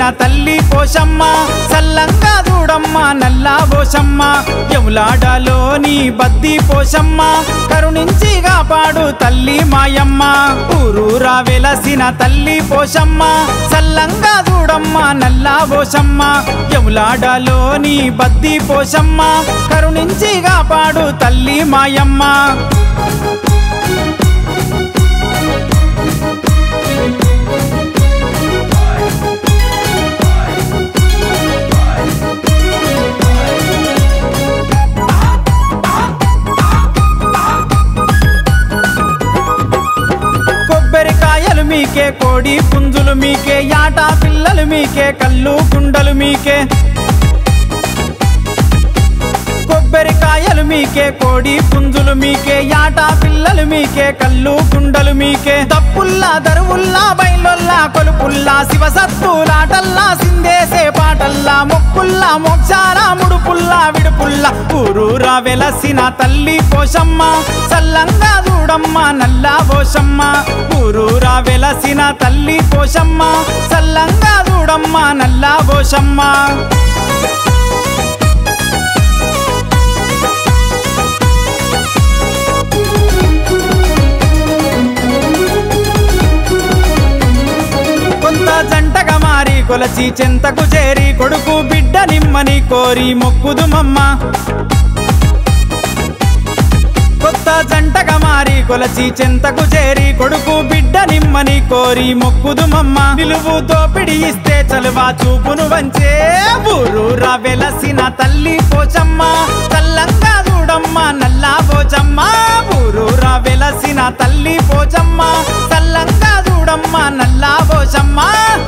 తల్లి పోషమ్మ సల్లంగా దూడమ్మ నల్లా పోషమ్మ యములాడలోని బద్ది పోషమ్మ కరుణించి కాపాడు తల్లి మాయమ్మ ఊరూరా వెలసిన తల్లి పోషమ్మ సల్లంగా దూడమ్మ నల్లా పోషమ్మ యములాడలోని బద్ది పోషమ్మ కరుణించి కాపాడు తల్లి మాయమ్మ కొబ్బరికాయలు మీకే కోడి పుంజులు మీకే యాటా పిల్లలు మీకే కళ్ళు గుండలు మీకే కొబ్బరికాయలు మీకే కోడి పుంజులు మీకే యాటా పిల్లలు మీకే కళ్ళు గుండలు మీకే తప్పుల్లా దరువుల్లా బయలుల్లా కొలుపుల్లా శివసత్తులాటల్లా సిందేసే పాటల్లా మొక్కుల్లా మోక్షాల ముడుపుల్లా విడుపుల్లా ఊరూరా వెలసిన తల్లి పోషమ్మ సల్లంగా చూడమ్మ నల్లా పోషమ్మ ఊరూరా వెలసిన తల్లి పోషమ్మ సల్లంగా చూడమ్మ నల్లా పోషమ్మ కొంత జంటగా మారి కొలచి చెంతకు చేరి కొడుకు బిడ్డ నిమ్మని కోరి మొక్కుదు మమ్మ కొత్త జంటగా మారి కొలచి చెంతకు చేరి కొడుకు బిడ్డ నిమ్మని కోరి మొక్కుదు మమ్మ నిలువు దోపిడి ఇస్తే చలువా చూపును వంచే ఊరూరా వెలసిన తల్లి పోచమ్మ చల్లంగా చూడమ్మ నల్లా పోచమ్మ ఊరూరా వెలసిన తల్లి పోచమ్మ చల్లంగా చూడమ్మ నల్లా పోచమ్మ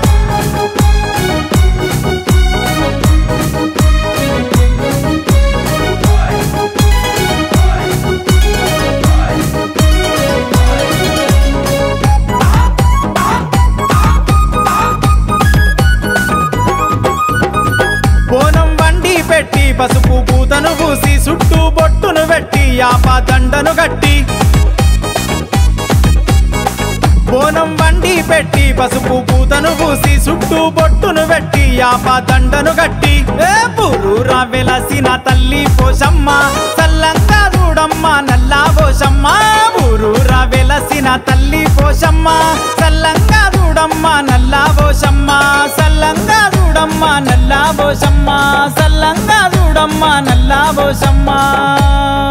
బోనం వండి పెట్టి పసుపు పూతను పూసి చుట్టూ బొట్టును పెట్టి యాప దండను గట్టి బోనం వండి పెట్టి పసుపు పూతను పూసి చుట్టూ బొట్టును పెట్టి యాప దండను గట్టి ఏ పురూరా వెలసిన తల్లి పోషమ్మ సల్లంగా చూడమ్మ నల్లా పోషమ్మ ఊరూరా వెలసిన తల్లి పోషమ్మ సల్లంగా చూడమ్మ నల్లా పోషమ్మ సల్లంగా చూడమ్మ నల్లా పోషమ్మ సల్లంగా చూడమ్మ నల్లా పోషమ్మ